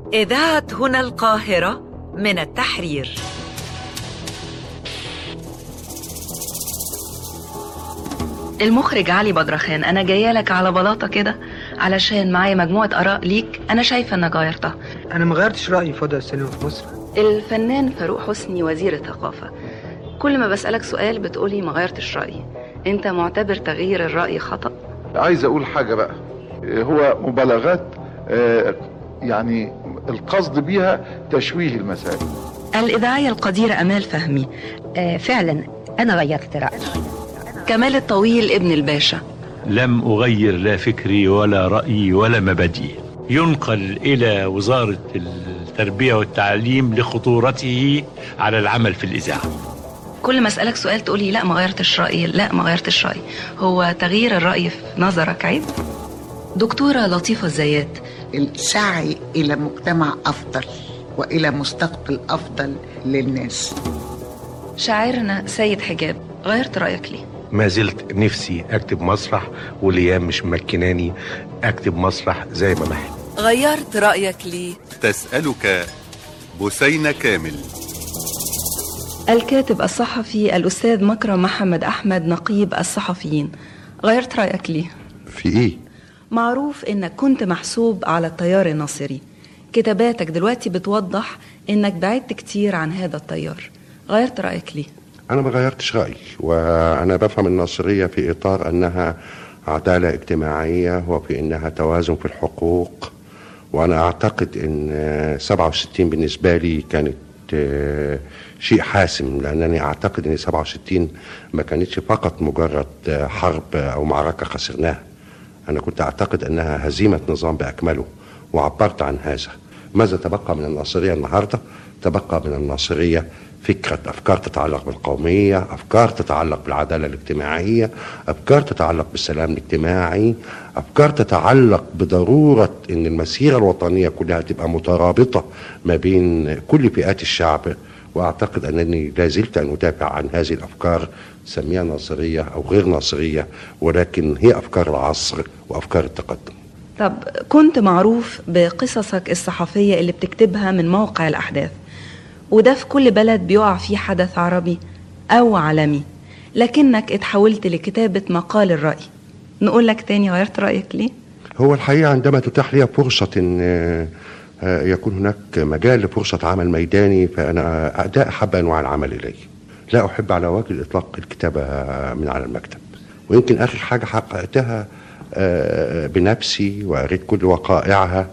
إذاعة هنا القاهرة من التحرير المخرج علي بدرخان انا جايه لك على بلاطه كده علشان معايا مجموعه اراء ليك انا شايفه انك غيرتها انا ما غيرتش رايي في وضع السينما في مصر الفنان فاروق حسني وزير الثقافه كل ما بسالك سؤال بتقولي ما غيرتش رايي انت معتبر تغيير الراي خطا عايز اقول حاجة بقى هو مبالغات آه، يعني القصد بيها تشويه المسائل الاذاعيه القديره امال فهمي آه فعلا أنا غيرت رأيي كمال الطويل ابن الباشا لم أغير لا فكري ولا رأيي ولا مبادئي ينقل إلى وزارة التربية والتعليم لخطورته على العمل في الإذاعة كل ما اسالك سؤال تقولي لا ما غيرتش رايي لا ما غيرتش رايي هو تغيير الراي في نظرك عيب دكتوره لطيفه الزيات السعي إلى مجتمع أفضل وإلى مستقبل أفضل للناس شاعرنا سيد حجاب غيرت رايك ليه ما زلت نفسي اكتب مسرح والايام مش مكناني اكتب مسرح زي ما بحب غيرت رأيك ليه؟ تسألك بثينة كامل الكاتب الصحفي الأستاذ مكرم محمد أحمد نقيب الصحفيين غيرت رأيك ليه؟ في ايه؟ معروف إنك كنت محسوب على التيار الناصري كتاباتك دلوقتي بتوضح إنك بعدت كتير عن هذا التيار غيرت رأيك ليه؟ أنا ما غيرتش رأيي وأنا بفهم الناصرية في إطار أنها عدالة اجتماعية وفي أنها توازن في الحقوق وأنا أعتقد أن آه، 67 بالنسبة لي كانت آه، شيء حاسم لأنني أعتقد أن 67 ما كانتش فقط مجرد آه، حرب أو معركة خسرناها أنا كنت أعتقد أنها هزيمة نظام بأكمله وعبرت عن هذا ماذا تبقى من الناصرية النهاردة؟ تبقى من الناصرية فكرة أفكار تتعلق بالقومية أفكار تتعلق بالعدالة الاجتماعية أفكار تتعلق بالسلام الاجتماعي أفكار تتعلق بضرورة أن المسيرة الوطنية كلها تبقى مترابطة ما بين كل فئات الشعب وأعتقد أنني لا زلت أن أدافع عن هذه الأفكار سميها ناصرية أو غير ناصرية ولكن هي أفكار العصر وأفكار التقدم طب كنت معروف بقصصك الصحفية اللي بتكتبها من موقع الأحداث وده في كل بلد بيقع فيه حدث عربي أو عالمي لكنك اتحولت لكتابة مقال الرأي نقول لك تاني غيرت رأيك ليه؟ هو الحقيقة عندما تتاح لي فرصة أن آه، آه، يكون هناك مجال لفرصة عمل ميداني فأنا ده أحب أنواع العمل إلي لا أحب على وجه الإطلاق الكتابة من على المكتب ويمكن آخر حاجة حققتها آه، بنفسي وقريت كل وقائعها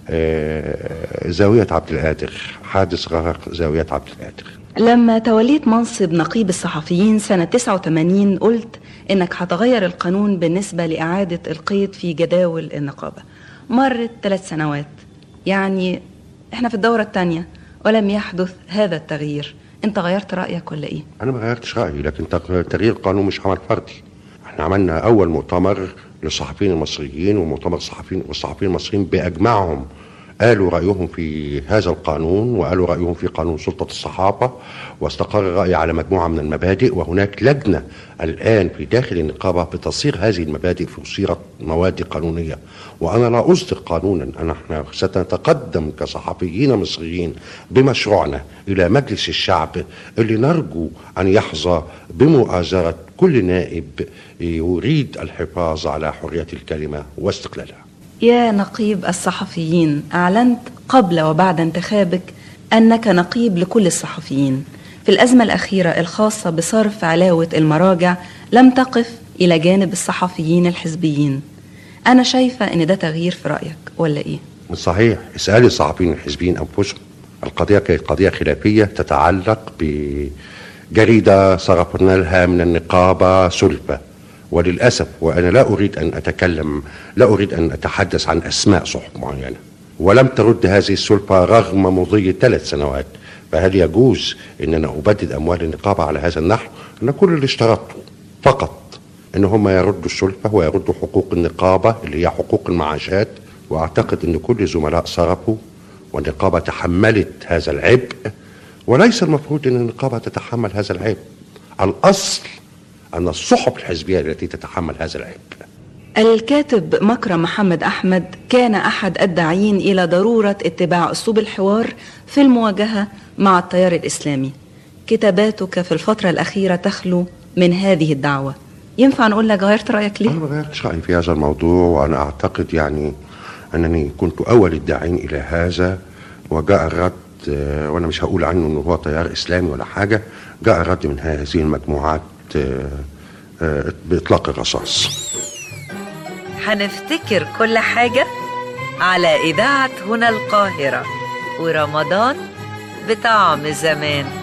آه، زاوية عبد القادر حادث غرق زاوية عبد القادر لما توليت منصب نقيب الصحفيين سنة 89 قلت إنك هتغير القانون بالنسبة لإعادة القيد في جداول النقابة مرت ثلاث سنوات يعني إحنا في الدورة الثانية ولم يحدث هذا التغيير أنت غيرت رأيك ولا إيه؟ أنا ما غيرتش رأيي لكن تغ- تغيير القانون مش عمل فردي احنا عملنا أول مؤتمر للصحفيين المصريين ومؤتمر الصحفيين والصحفيين المصريين بأجمعهم قالوا رأيهم في هذا القانون وقالوا رأيهم في قانون سلطة الصحافة واستقر الرأي على مجموعة من المبادئ وهناك لجنة الآن في داخل النقابة بتصيغ هذه المبادئ في صيغة مواد قانونية وأنا لا أصدر قانونا أنا احنا سنتقدم كصحفيين مصريين بمشروعنا إلى مجلس الشعب اللي نرجو أن يحظى بمؤازرة كل نائب يريد الحفاظ على حرية الكلمة واستقلالها يا نقيب الصحفيين أعلنت قبل وبعد انتخابك أنك نقيب لكل الصحفيين في الأزمة الأخيرة الخاصة بصرف علاوة المراجع لم تقف إلى جانب الصحفيين الحزبيين أنا شايفة إن ده تغيير في رأيك ولا إيه؟ صحيح اسألي الصحفيين الحزبيين أنفسهم القضية كانت قضية خلافية تتعلق بجريدة صرفنا لها من النقابة سلفة وللأسف وأنا لا أريد أن أتكلم لا أريد أن أتحدث عن أسماء صحف معينة ولم ترد هذه السلفة رغم مضي ثلاث سنوات فهل يجوز أن أنا أبدد أموال النقابة على هذا النحو أنا كل اللي اشترطته فقط ان هم يردوا السلفه ويردوا حقوق النقابه اللي هي حقوق المعاشات واعتقد ان كل الزملاء صرفوا والنقابه تحملت هذا العبء وليس المفروض ان النقابه تتحمل هذا العبء الاصل ان الصحف الحزبيه التي تتحمل هذا العبء الكاتب مكرم محمد أحمد كان أحد الداعين إلى ضرورة اتباع أسلوب الحوار في المواجهة مع التيار الإسلامي كتاباتك في الفترة الأخيرة تخلو من هذه الدعوة ينفع نقول لك غيرت رأيك ليه؟ أنا ما غيرتش رأيي في هذا الموضوع وأنا أعتقد يعني أنني كنت أول الداعين إلى هذا وجاء الرد آه، وأنا مش هقول عنه أنه هو تيار إسلامي ولا حاجة جاء الرد من هذه المجموعات آه، آه، بإطلاق الرصاص هنفتكر كل حاجة على إذاعة هنا القاهرة ورمضان بطعم زمان